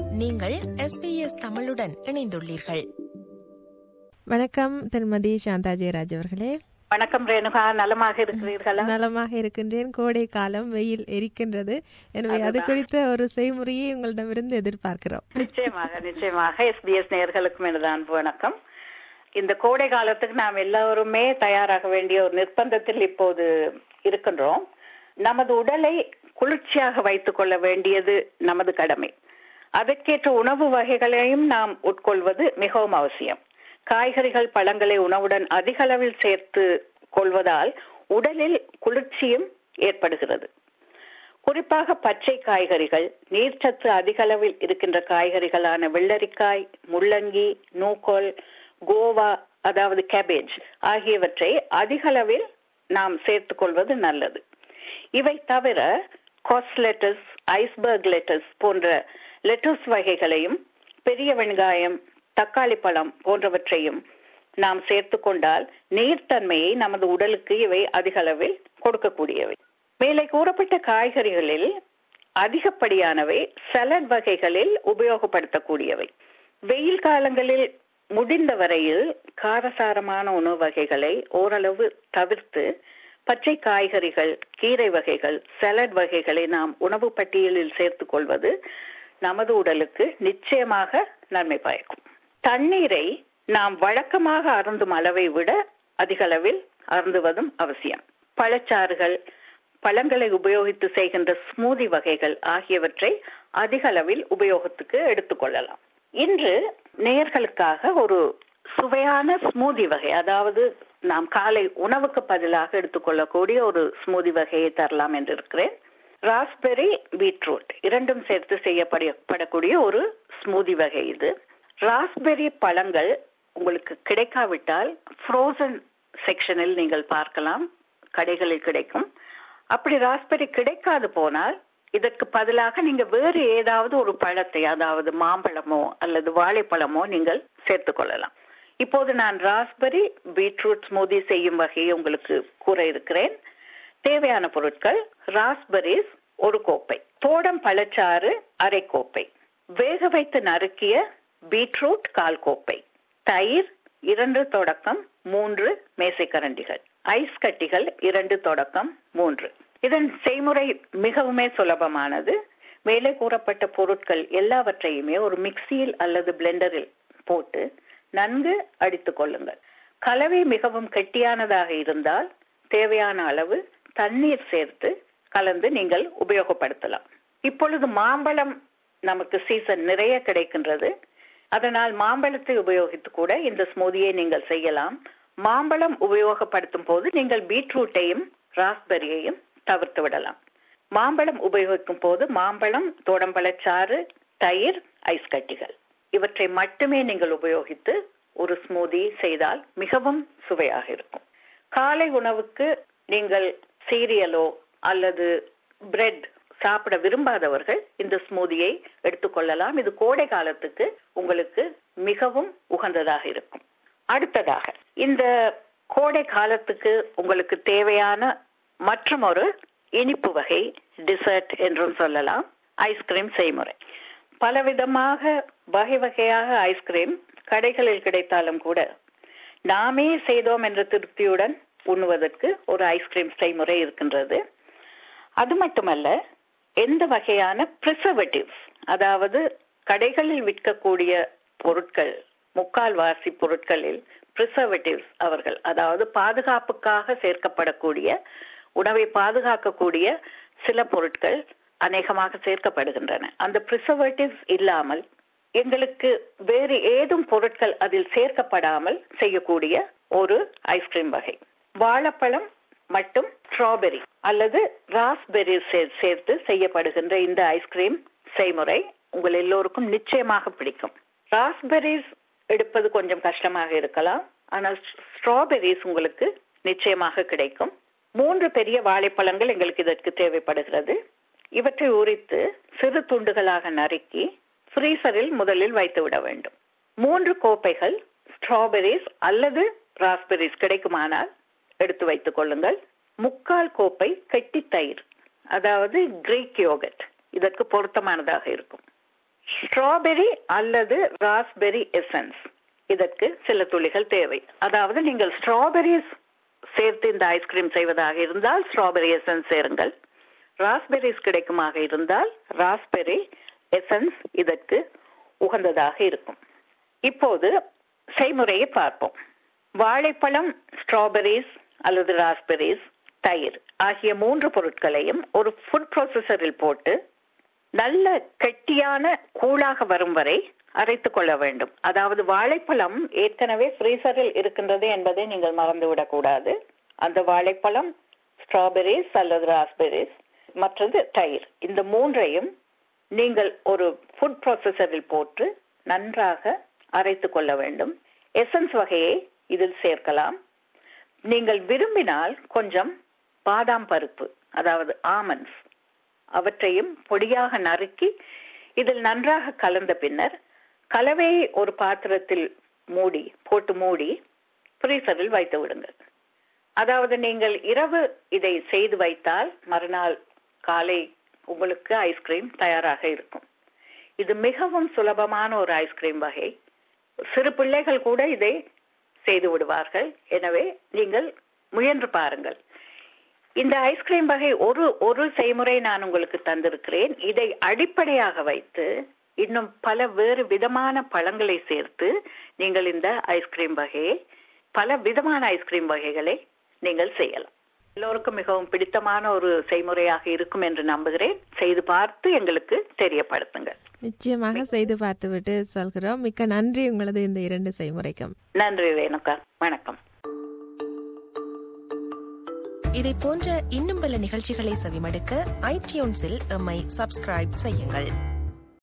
நீங்கள் எஸ்பிஎஸ் தமிழுடன் இணைந்துள்ளீர்கள் வணக்கம் திருமதி சாந்தா ஜெயராஜ் அவர்களே வணக்கம் ரேணுகா நலமாக இருக்கிறீர்களா நலமாக இருக்கின்றேன் கோடை காலம் வெயில் எரிக்கின்றது எனவே அது குறித்த ஒரு செய்முறையை உங்களிடமிருந்து எதிர்பார்க்கிறோம் நிச்சயமாக நிச்சயமாக எஸ்பிஎஸ் நேயர்களுக்கும் எனது அன்பு வணக்கம் இந்த கோடை காலத்துக்கு நாம் எல்லாருமே தயாராக வேண்டிய ஒரு நிர்பந்தத்தில் இப்போது இருக்கின்றோம் நமது உடலை குளிர்ச்சியாக வைத்துக் கொள்ள வேண்டியது நமது கடமை அதற்கேற்ற உணவு வகைகளையும் நாம் உட்கொள்வது மிகவும் அவசியம் காய்கறிகள் பழங்களை உணவுடன் அதிக அளவில் சேர்த்து கொள்வதால் உடலில் குளிர்ச்சியும் ஏற்படுகிறது குறிப்பாக பச்சை காய்கறிகள் நீர்ச்சத்து அதிக அளவில் இருக்கின்ற காய்கறிகளான வெள்ளரிக்காய் முள்ளங்கி நூக்கோல் கோவா அதாவது கேபேஜ் ஆகியவற்றை அதிக அளவில் நாம் சேர்த்துக் கொள்வது நல்லது இவை தவிர காஸ் லெட்டஸ் ஐஸ்பர்க் லெட்டஸ் போன்ற லெட்டஸ் வகைகளையும் பெரிய வெங்காயம் தக்காளி பழம் போன்றவற்றையும் நாம் சேர்த்து கொண்டால் நீர்த்தன்மையை நமது உடலுக்கு இவை அதிக அளவில் கொடுக்கக்கூடியவை மேலே கூறப்பட்ட காய்கறிகளில் அதிகப்படியானவை சலட் வகைகளில் உபயோகப்படுத்தக்கூடியவை வெயில் காலங்களில் முடிந்த வரையில் காரசாரமான உணவு வகைகளை ஓரளவு தவிர்த்து பச்சை காய்கறிகள் கீரை வகைகள் சலட் வகைகளை நாம் உணவு பட்டியலில் சேர்த்துக் கொள்வது நமது உடலுக்கு நிச்சயமாக நன்மை பயக்கும் தண்ணீரை நாம் வழக்கமாக அருந்தும் அளவை விட அதிக அளவில் அருந்துவதும் அவசியம் பழச்சாறுகள் பழங்களை உபயோகித்து செய்கின்ற ஸ்மூதி வகைகள் ஆகியவற்றை அதிக அளவில் உபயோகத்துக்கு எடுத்துக்கொள்ளலாம் இன்று நேயர்களுக்காக ஒரு சுவையான ஸ்மூதி வகை அதாவது நாம் காலை உணவுக்கு பதிலாக எடுத்துக்கொள்ளக்கூடிய ஒரு ஸ்மூதி வகையை தரலாம் என்று இருக்கிறேன் ராஸ்பெரி பீட்ரூட் இரண்டும் சேர்த்து செய்யப்படக்கூடிய ஒரு ஸ்மூதி வகை இது ராஸ்பெரி பழங்கள் உங்களுக்கு கிடைக்காவிட்டால் ஃப்ரோசன் செக்ஷனில் நீங்கள் பார்க்கலாம் கடைகளில் கிடைக்கும் அப்படி ராஸ்பெரி கிடைக்காது போனால் இதற்கு பதிலாக நீங்க வேறு ஏதாவது ஒரு பழத்தை அதாவது மாம்பழமோ அல்லது வாழைப்பழமோ நீங்கள் சேர்த்துக் கொள்ளலாம் இப்போது நான் ராஸ்பெரி பீட்ரூட் ஸ்மூதி செய்யும் வகையை உங்களுக்கு கூற இருக்கிறேன் தேவையான பொருட்கள் ராஸ்பெரிஸ் ஒரு கோப்பை தோடம் பழச்சாறு அரை கோப்பை வேக வைத்து நறுக்கிய பீட்ரூட் கால் கோப்பை தயிர் இரண்டு தொடக்கம் மூன்று மேசைக்கரண்டிகள் ஐஸ் கட்டிகள் இரண்டு தொடக்கம் மூன்று இதன் செய்முறை மிகவுமே சுலபமானது மேலே கூறப்பட்ட பொருட்கள் எல்லாவற்றையுமே ஒரு மிக்சியில் அல்லது பிளெண்டரில் போட்டு நன்கு அடித்துக் கொள்ளுங்கள் கலவை மிகவும் கெட்டியானதாக இருந்தால் தேவையான அளவு தண்ணீர் சேர்த்து கலந்து நீங்கள் உபயோகப்படுத்தலாம் இப்பொழுது மாம்பழம் நமக்கு சீசன் நிறைய கிடைக்கின்றது அதனால் மாம்பழத்தை உபயோகித்து கூட இந்த ஸ்மூதியை நீங்கள் செய்யலாம் மாம்பழம் உபயோகப்படுத்தும் போது நீங்கள் பீட்ரூட்டையும் ராஸ்பெரியையும் தவிர்த்து விடலாம் மாம்பழம் உபயோகிக்கும் போது மாம்பழம் தோடம்பழச்சாறு தயிர் ஐஸ் கட்டிகள் இவற்றை மட்டுமே நீங்கள் உபயோகித்து ஒரு ஸ்மூதி செய்தால் மிகவும் சுவையாக இருக்கும் காலை உணவுக்கு நீங்கள் சீரியலோ அல்லது பிரெட் சாப்பிட விரும்பாதவர்கள் இந்த ஸ்மூதியை எடுத்துக்கொள்ளலாம் இது கோடை காலத்துக்கு உங்களுக்கு மிகவும் உகந்ததாக இருக்கும் அடுத்ததாக இந்த கோடை காலத்துக்கு உங்களுக்கு தேவையான மற்றும் ஒரு இனிப்பு வகை டிசர்ட் என்றும் சொல்லலாம் ஐஸ்கிரீம் செய்முறை பலவிதமாக வகை வகையாக ஐஸ்கிரீம் கடைகளில் கிடைத்தாலும் கூட நாமே செய்தோம் என்ற திருப்தியுடன் உண்ணுவதற்கு ஒரு ஐஸ்கிரீம் செய்முறை இருக்கின்றது அது மட்டுமல்ல எந்த வகையான ப்ரிசர்வேட்டிவ்ஸ் அதாவது கடைகளில் விற்கக்கூடிய பொருட்கள் முக்கால் வாசி பொருட்களில் ப்ரிசர்வேட்டிவ்ஸ் அவர்கள் அதாவது பாதுகாப்புக்காக சேர்க்கப்படக்கூடிய உணவை பாதுகாக்கக்கூடிய சில பொருட்கள் அநேகமாக சேர்க்கப்படுகின்றன அந்த ப்ரிசர்வேட்டிவ்ஸ் இல்லாமல் எங்களுக்கு வேறு ஏதும் பொருட்கள் அதில் சேர்க்கப்படாமல் செய்யக்கூடிய ஒரு ஐஸ்கிரீம் வகை வாழைப்பழம் மட்டும் ஸ்ட்ராபெரி அல்லது ராஸ்பெரி சேர்த்து செய்யப்படுகின்ற இந்த ஐஸ்கிரீம் செய்முறை உங்கள் எல்லோருக்கும் நிச்சயமாக பிடிக்கும் ராஸ்பெரிஸ் எடுப்பது கொஞ்சம் கஷ்டமாக இருக்கலாம் ஆனால் ஸ்ட்ராபெரிஸ் உங்களுக்கு நிச்சயமாக கிடைக்கும் மூன்று பெரிய வாழைப்பழங்கள் எங்களுக்கு இதற்கு தேவைப்படுகிறது இவற்றை உரித்து சிறு துண்டுகளாக நறுக்கி ஃப்ரீசரில் முதலில் வைத்து விட வேண்டும் மூன்று கோப்பைகள் ஸ்ட்ராபெரிஸ் அல்லது ராஸ்பெரிஸ் கிடைக்குமானால் எடுத்து வைத்துக் கொள்ளுங்கள் முக்கால் கோப்பை கெட்டி தயிர் அதாவது கிரீக் யோகட் இதற்கு பொருத்தமானதாக இருக்கும் ஸ்ட்ராபெரி அல்லது ராஸ்பெரி எசன்ஸ் இதற்கு சில துளிகள் தேவை அதாவது நீங்கள் ஸ்ட்ராபெரிஸ் சேர்த்து இந்த ஐஸ்கிரீம் செய்வதாக இருந்தால் ஸ்ட்ராபெரி எசன்ஸ் சேருங்கள் ராஸ்பெரிஸ் கிடைக்குமாக இருந்தால் ராஸ்பெரி எசன்ஸ் இதற்கு உகந்ததாக இருக்கும் இப்போது செய்முறையை பார்ப்போம் வாழைப்பழம் ஸ்ட்ராபெரிஸ் அல்லது ராஸ்பெரிஸ் தயிர் ஆகிய மூன்று பொருட்களையும் ஒரு ஃபுட் ப்ராசஸரில் போட்டு நல்ல கெட்டியான கூழாக வரும் வரை அரைத்துக் கொள்ள வேண்டும் அதாவது வாழைப்பழம் ஏற்கனவே ஃப்ரீசரில் இருக்கின்றது என்பதை நீங்கள் மறந்துவிடக் கூடாது அந்த வாழைப்பழம் ஸ்ட்ராபெரிஸ் அல்லது ராஸ்பெரிஸ் மற்றது தயிர் இந்த மூன்றையும் நீங்கள் ஒரு ஃபுட் ப்ராசஸரில் போட்டு நன்றாக அரைத்துக் கொள்ள வேண்டும் எசன்ஸ் வகையை இதில் சேர்க்கலாம் நீங்கள் விரும்பினால் கொஞ்சம் பாதாம் பருப்பு அதாவது ஆமண்ட்ஸ் அவற்றையும் பொடியாக நறுக்கி இதில் நன்றாக கலந்த பின்னர் கலவையை ஒரு பாத்திரத்தில் மூடி போட்டு மூடி ஃப்ரீசரில் வைத்து விடுங்கள் அதாவது நீங்கள் இரவு இதை செய்து வைத்தால் மறுநாள் காலை உங்களுக்கு ஐஸ்கிரீம் தயாராக இருக்கும் இது மிகவும் சுலபமான ஒரு ஐஸ்கிரீம் வகை சிறு பிள்ளைகள் கூட இதை செய்து விடுவார்கள் எனவே நீங்கள் முயன்று பாருங்கள் இந்த ஐஸ்கிரீம் வகை ஒரு ஒரு செய்முறை நான் உங்களுக்கு தந்திருக்கிறேன் இதை அடிப்படையாக வைத்து இன்னும் பல வேறு விதமான பழங்களை சேர்த்து நீங்கள் இந்த ஐஸ்கிரீம் வகையை பல விதமான ஐஸ்கிரீம் வகைகளை நீங்கள் செய்யலாம் எல்லோருக்கும் மிகவும் பிடித்தமான ஒரு செய்முறையாக இருக்கும் என்று நம்புகிறேன் செய்து பார்த்து எங்களுக்கு தெரியப்படுத்துங்கள் நிச்சயமாக செய்து பார்த்துவிட்டு சொல்கிறோம் மிக்க நன்றி உங்களது இந்த இரண்டு செய்முறைக்கும் நன்றி ரேணுகா வணக்கம் இதை போன்ற இன்னும் பல நிகழ்ச்சிகளை செவிமடுக்க ஐடியூன்ஸில் எம்மை சப்ஸ்கிரைப் செய்யுங்கள்